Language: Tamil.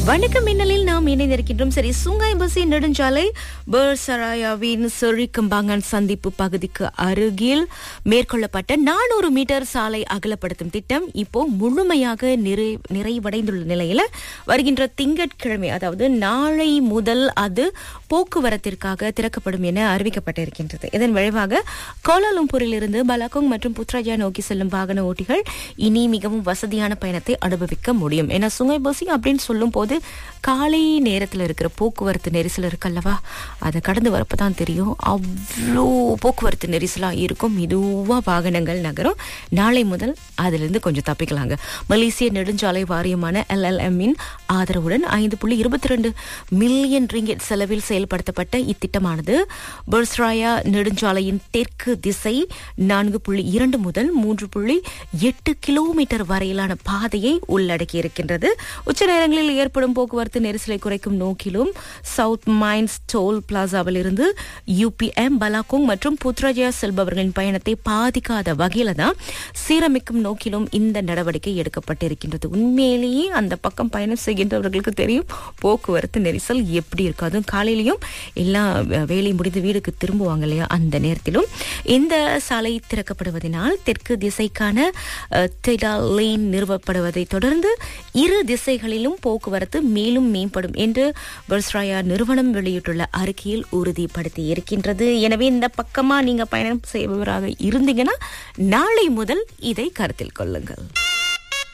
வணக்கம் மின்னலில் நாம் இணைந்திருக்கின்றோம் சரி சுங்காய் பசி நெடுஞ்சாலை பேர்சராயாவின் சொரிக்கம்பாங்கன் சந்திப்பு பகுதிக்கு அருகில் மேற்கொள்ளப்பட்ட நானூறு மீட்டர் சாலை அகலப்படுத்தும் திட்டம் இப்போ முழுமையாக நிறை நிறைவடைந்துள்ள நிலையில வருகின்ற திங்கட்கிழமை அதாவது நாளை முதல் அது போக்குவரத்திற்காக திறக்கப்படும் என அறிவிக்கப்பட்டிருக்கின்றது இதன் விளைவாக கோலாலும்பூரில் இருந்து பலாகோங் மற்றும் புத்ராஜா நோக்கி செல்லும் வாகன ஓட்டிகள் இனி மிகவும் வசதியான பயணத்தை அனுபவிக்க முடியும் ஏன்னா சுங்கை பசி அப்படின்னு சொல்லும் போது காலை நேரத்தில் இருக்கிற போக்குவரத்து நெரிசல் இருக்கல்லவா அதை கடந்து வரப்பதான் தெரியும் அவ்வளோ போக்குவரத்து நெரிசலா இருக்கும் மெதுவா வாகனங்கள் நகரும் நாளை முதல் அதிலிருந்து கொஞ்சம் தப்பிக்கலாங்க மலேசிய நெடுஞ்சாலை வாரியமான எல்எல்எம் இன் ஆதரவுடன் ஐந்து புள்ளி இருபத்தி ரெண்டு மில்லியன் ரிங்கெட் செலவில் செயல்படுத்தப்பட்ட இத்திட்டமானது பர்ஸ்ராயா நெடுஞ்சாலையின் தெற்கு திசை நான்கு புள்ளி இரண்டு முதல் மூன்று புள்ளி எட்டு கிலோமீட்டர் வரையிலான பாதையை உள்ளடக்கி இருக்கின்றது உச்ச நேரங்களில் ஏற்படும் போக்குவரத்து நெரிசலை குறைக்கும் நோக்கிலும் சவுத் மைன்ஸ் டோல் பிளாசாவில் இருந்து யூபிஎம் பலாகோங் மற்றும் புத்ராஜயா செல்பவர்களின் பயணத்தை பாதிக்காத வகையில தான் சீரமைக்கும் நோக்கிலும் இந்த நடவடிக்கை எடுக்கப்பட்டிருக்கின்றது உண்மையிலேயே அந்த பக்கம் பயணம் செய்கின்றவர்களுக்கு தெரியும் போக்குவரத்து நெரிசல் எப்படி இருக்கு அதுவும் காலையிலையும் எல்லாம் வேலை முடிந்து வீடுக்கு திரும்புவாங்க இல்லையா அந்த நேரத்திலும் இந்த சாலை திறக்கப்படுவதனால் தெற்கு திசைக்கான அஹ், டெடா லேன் நிறுவப்படுவதை தொடர்ந்து இரு திசைகளிலும் போக்குவரத்து மேலும் மேம்படும் என்று பர்ஸ்ராயா நிறுவனம் வெளியிட்டுள்ள அறிக்கையில் உறுதிப்படுத்தி இருக்கின்றது எனவே இந்த பக்கமா நீங்க பயணம் செய்பவராக இருந்தீங்கன்னா நாளை முதல் இதை கருத்தில் கொள்ளுங்கள்